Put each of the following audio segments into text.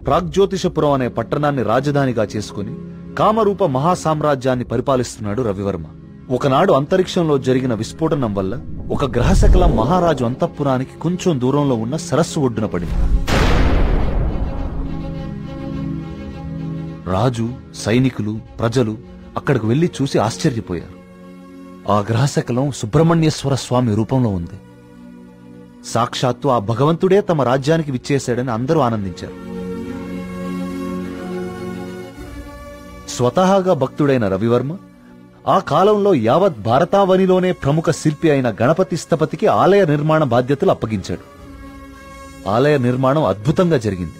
ప్రాగ్జ్యోతిషపురం అనే పట్టణాన్ని రాజధానిగా చేసుకుని కామరూప మహాసామ్రాజ్యాన్ని పరిపాలిస్తున్నాడు రవివర్మ ఒకనాడు అంతరిక్షంలో జరిగిన విస్ఫోటనం వల్ల ఒక గ్రహశకలం మహారాజు అంతఃపురానికి కొంచెం దూరంలో ఉన్న సరస్సు ఒడ్డున పడింది రాజు సైనికులు ప్రజలు అక్కడికి వెళ్లి చూసి ఆశ్చర్యపోయారు ఆ గ్రహశకలం సుబ్రహ్మణ్యేశ్వర స్వామి రూపంలో ఉంది సాక్షాత్తు ఆ భగవంతుడే తమ రాజ్యానికి విచ్చేశాడని అందరూ ఆనందించారు స్వతహాగా భక్తుడైన రవివర్మ ఆ కాలంలో యావత్ భారతావనిలోనే ప్రముఖ శిల్పి అయిన గణపతి స్థపతికి ఆలయ నిర్మాణ బాధ్యతలు అప్పగించాడు ఆలయ నిర్మాణం అద్భుతంగా జరిగింది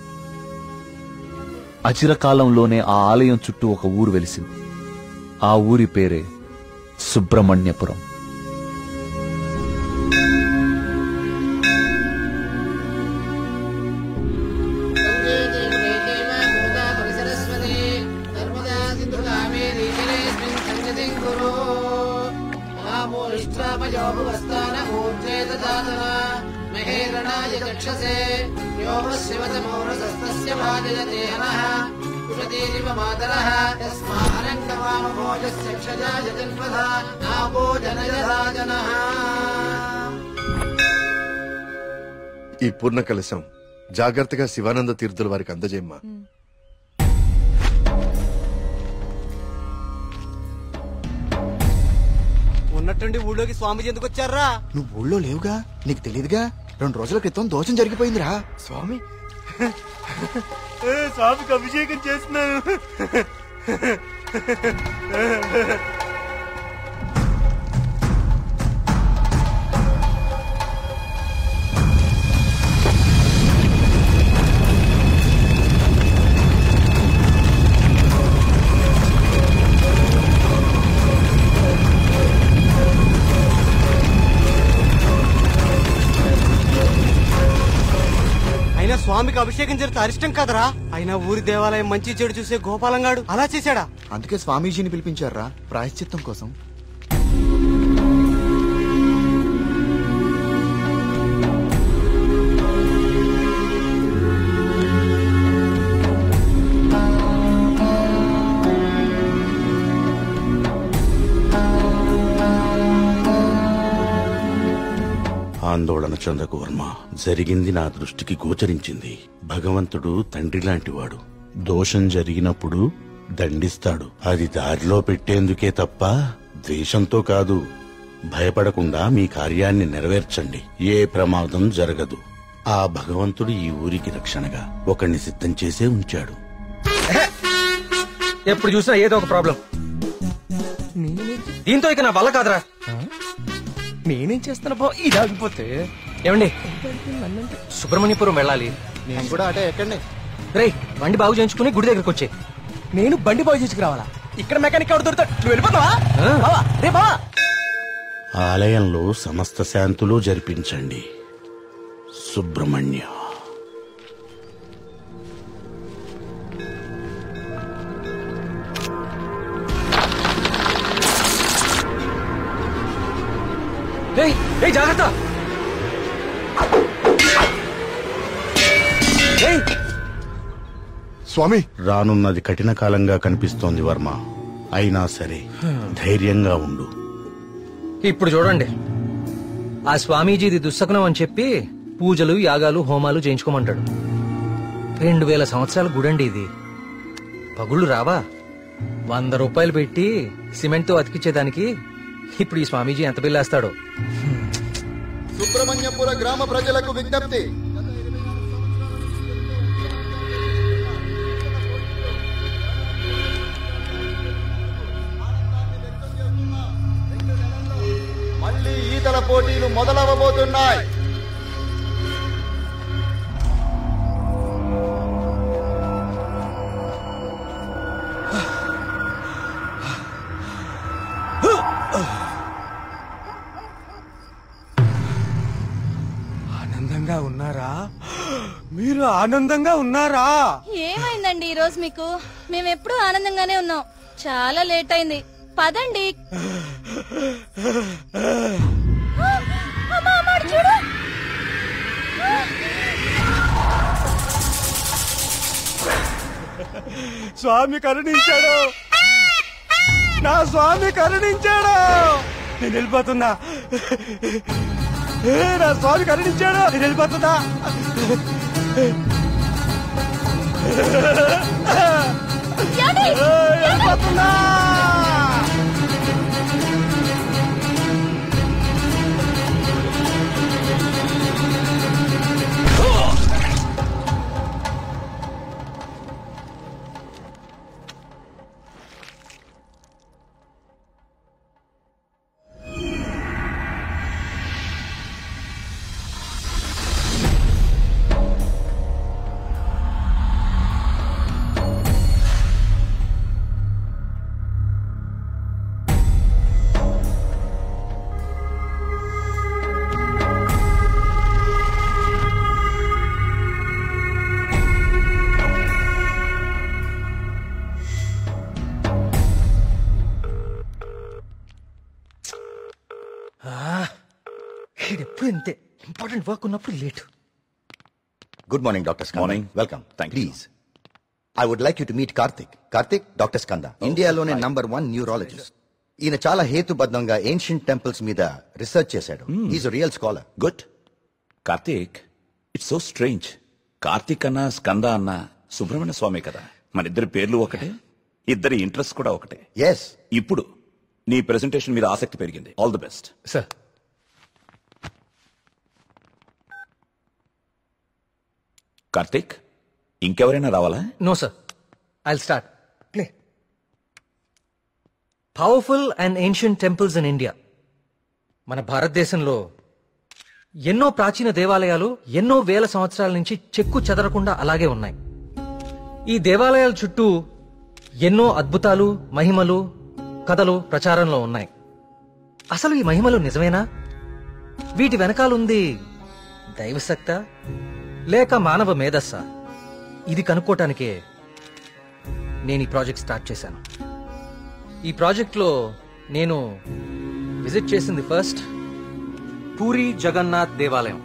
అచిరకాలంలోనే ఆ ఆలయం చుట్టూ ఒక ఊరు వెలిసింది ఆ ఊరి పేరే సుబ్రహ్మణ్యపురం ఈ పూర్ణ కలశం జాగ్రత్తగా శివానంద తీర్థుల వారికి అందజేయమ్మా ఉన్నట్టుండి ఊళ్ళోకి స్వామీజీ ఎందుకు వచ్చారా నువ్వు ఊళ్ళో లేవుగా నీకు తెలియదుగా రెండు రోజుల క్రితం దోషం జరిగిపోయిందిరా స్వామి స్వామికి అభిషేకం చేస్తున్నాను అయినా స్వామికి అభిషేకం జరిగితే అరిష్టం కదరా అయినా ఊరి దేవాలయం మంచి చెడు చూసే గోపాలంగాడు అలా చేశాడా అందుకే స్వామీజీని పిలిపించారా ప్రాయశ్చిత్తం కోసం ఆందోళన చెందకు వర్మ జరిగింది నా దృష్టికి గోచరించింది భగవంతుడు తండ్రి లాంటివాడు దోషం జరిగినప్పుడు దండిస్తాడు అది దారిలో పెట్టేందుకే తప్ప ద్వేషంతో కాదు భయపడకుండా మీ కార్యాన్ని నెరవేర్చండి ఏ ప్రమాదం జరగదు ఆ భగవంతుడు ఈ ఊరికి రక్షణగా ఒకణ్ణి సిద్ధం చేసే ఉంచాడు ఎప్పుడు చూసినా ఏదో ఒక ప్రాబ్లం దీంతో ఇక నా వల్ల కాదురా నేనేం చేస్తున్నా బా ఇది ఆగిపోతే ఏమండి సుబ్రహ్మణ్యపురం వెళ్ళాలి నేను కూడా అటే ఎక్కండి రేయ్ బండి బాగు చేయించుకుని గుడి దగ్గరకు వచ్చే నేను బండి బాగు చేసుకురావాలా ఇక్కడ మెకానిక్ ఎవరు దొరుకుతాడు నువ్వు వెళ్ళిపోతావా ఆ. బావా, రే బావా ఆలయంలో సమస్త శాంతులు జరిపించండి సుబ్రహ్మణ్య రేయ్ రేయ్ జాగ్రత్త రేయ్ స్వామి రానున్నది కఠిన కాలంగా కనిపిస్తోంది వర్మ అయినా సరే ధైర్యంగా ఉండు ఇప్పుడు చూడండి ఆ స్వామీజీది దుస్సకనం అని చెప్పి పూజలు యాగాలు హోమాలు చేయించుకోమంటాడు రెండు వేల సంవత్సరాల గుడండి ఇది పగుళ్ళు రావా వంద రూపాయలు పెట్టి సిమెంట్తో అతికిచ్చేదానికి ఇప్పుడు ఈ స్వామీజీ ఎంత బిల్లేస్తాడో సుబ్రహ్మణ్యపుర గ్రామ ప్రజలకు విజ్ఞప్తి మళ్ళీ ఈతల పోటీలు మొదలవబోతున్నాయి ఆనందంగా ఉన్నారా మీరు ఆనందంగా ఉన్నారా ఏమైందండి ఈ రోజు మీకు మేము ఎప్పుడూ ఆనందంగానే ఉన్నాం చాలా లేట్ అయింది పదండి ఆ, అమ్మా, అమ్మా, అటు చూడు స్వామి కరుణించాడు నా స్వామి కరుణించాడు నేను వెళ్ళిపోతున్నా ఏ, నా స్వామి కరుణించాడు నేను వెళ్ళిపోతున్నా ఏమండి? ఏ, వెళ్ళిపోతున్నా ఎప్పుడు ఇంతే ఇంపార్టెంట్ వర్క్ ఉన్నప్పుడు late good morning doctor Morning. Welcome Thank you. Please I would like you to meet Karthik Karthik doctor Skanda ఇండియాలోనే నంబర్ వన్ న్యూరాలజిస్ట్ ఈయన చాలా హేతుబద్ధంగా ఏన్షియంట్ టెంపుల్స్ మీద రీసెర్చ్ చేశాడు is real scholar good Karthik it's so strange Karthik అన్న స్కంద అన్న సుబ్రహ్మణ్య స్వామి కదా మన ఇద్దరి పేర్లు ఒకటే ఇద్దరి ఇంట్రెస్ట్ కూడా ఒకటే ఎస్ ఇప్పుడు నీ ప్రెజెంటేషన్ మీద ఆసక్తి పెరిగింది all the best sir Karthik ఇంకెవరైనా రావాలా no sir I start play powerful and ancient temples in India మన భారతదేశంలో ఎన్నో ప్రాచీన దేవాలయాలు ఎన్నో వేల సంవత్సరాల నుంచి చెక్కు చెదరకుండా అలాగే ఉన్నాయి ఈ దేవాలయాల చుట్టూ ఎన్నో అద్భుతాలు మహిమలు కథలు ప్రచారంలో ఉన్నాయి అసలు ఈ మహిమలు నిజమేనా వీటి వెనకాలుంది దైవశక్త లేక మానవ మేధస్సా ఇది కనుక్కోటానికే నేను ఈ ప్రాజెక్ట్ స్టార్ట్ చేశాను ఈ ప్రాజెక్ట్లో నేను విజిట్ చేసింది ఫస్ట్ పూరి జగన్నాథ్ దేవాలయం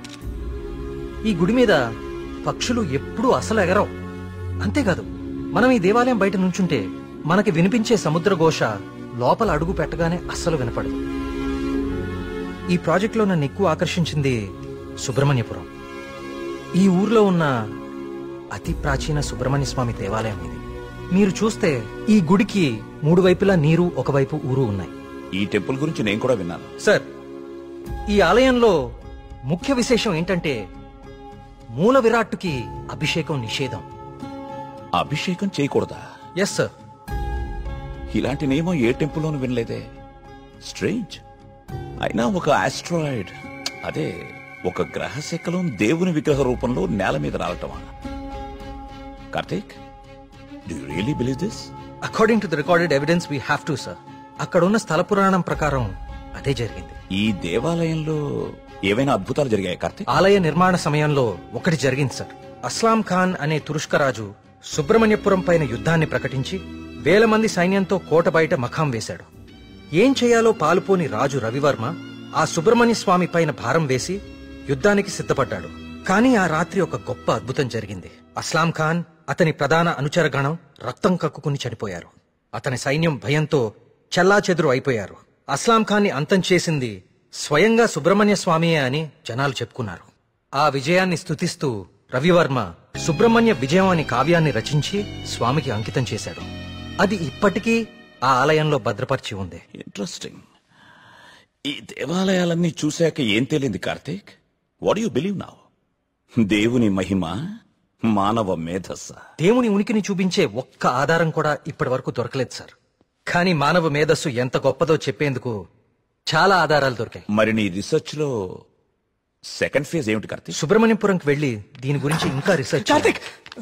ఈ గుడి మీద పక్షులు ఎప్పుడూ అసలు ఎగరవు అంతేకాదు మనం ఈ దేవాలయం బయట నుంచుంటే మనకి వినిపించే సముద్ర ఘోష లోపల అడుగు పెట్టగానే అస్సలు వినపడదు ఈ ప్రాజెక్ట్లో నన్ను ఎక్కువ ఆకర్షించింది సుబ్రహ్మణ్యపురం ఈ ఊర్లో ఉన్న అతి ప్రాచీన సుబ్రహ్మణ్య స్వామి దేవాలయం ఇది మీరు చూస్తే ఈ గుడికి మూడు వైపులా నీరు ఒకవైపు ఊరు ఉన్నాయి ఈ టెంపుల్ గురించి నేను కూడా విన్నాను సార్ ఈ ఆలయంలో ముఖ్య విశేషం ఏంటంటే మూల విరాట్టుకి అభిషేకం నిషేధం అభిషేకం చేయకూడదా ఎస్ సార్ ఇలాంటి నియమం ఏ టెంపుల్లోనూ వినలేదే స్ట్రేంజ్ అయినా ఒక ఆస్ట్రాయిడ్ అదే ఒక గ్రహ శకలం దేవుని విగ్రహ రూపంలో నేల మీద రావటమా Karthik do really believe this according to the recorded evidence we have to sir అక్కడున్న స్థల పురాణం ప్రకారం అదే జరిగింది ఈ దేవాలయంలో ఏవైనా అద్భుతాలు జరిగాయి కార్తీక్ ఆలయ నిర్మాణ సమయంలో ఒకటి జరిగింది సార్ అస్లాం ఖాన్ అనే తురుష్క రాజు సుబ్రహ్మణ్యపురం పైన యుద్ధాన్ని ప్రకటించి వేల మంది సైన్యంతో కోట బయట మఖాం వేశాడు ఏం చేయాలో పాలుపోని రాజు రవివర్మ ఆ సుబ్రహ్మణ్య స్వామి పైన భారం వేసి యుద్ధానికి సిద్ధపడ్డాడు కానీ ఆ రాత్రి ఒక గొప్ప అద్భుతం జరిగింది అస్లాం ఖాన్ అతని ప్రధాన అనుచరగణం రక్తం కక్కుకుని చనిపోయారు అతని సైన్యం భయంతో చెల్లాచెదురు అయిపోయారు అస్లాం ఖాన్ని అంతం చేసింది స్వయంగా సుబ్రహ్మణ్య స్వామియే అని జనాలు చెప్పుకున్నారు ఆ విజయాన్ని స్తుతిస్తూ రవివర్మ సుబ్రహ్మణ్య విజయం అనే కావ్యాన్ని రచించి స్వామికి అంకితం చేశాడు అది ఇప్పటికీ ఆ ఆలయంలో భద్రపరిచి ఉంది ఇంట్రెస్టింగ్ ఈ దేవాలయాలన్నీ చూశాక ఏం తేలింది Karthik what you believe now దేవుని మహిమ మానవ మేధస్స దేవుని ఉనికిని చూపించే ఒక్క ఆధారం కూడా ఇప్పటి వరకు దొరకలేదు సార్ కానీ మానవ మేధస్సు ఎంత గొప్పదో చెప్పేందుకు చాలా ఆధారాలు దొరికాయి మరి నీ రీసెర్చ్ లో సెకండ్ ఫేజ్ ఏమిటి కార్తీక్ సుబ్రహ్మణ్యపురంకి వెళ్లి దీని గురించి ఇంకా రీసెర్చ్ చేయాలి.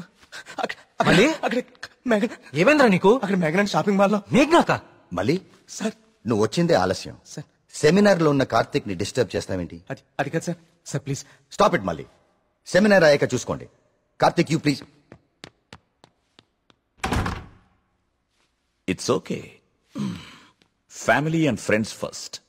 మళ్ళీ? అక్కడ మేఘన ఏమైందిరా నీకు అక్కడ మేఘన షాపింగ్ మాల్ లో మేఘ్నాక మళ్ళీ సార్ నువ్వు వచ్చిందే ఆలస్యం సార్. సెమినార్ లో ఉన్న కార్తిక్ ని డిస్టర్బ్ చేస్తావేంటి అది అది కదా sir sir please stop it మళ్ళీ సెమినార్ అయ్యాక చూసుకోండి Karthik you please it's okay family and friends first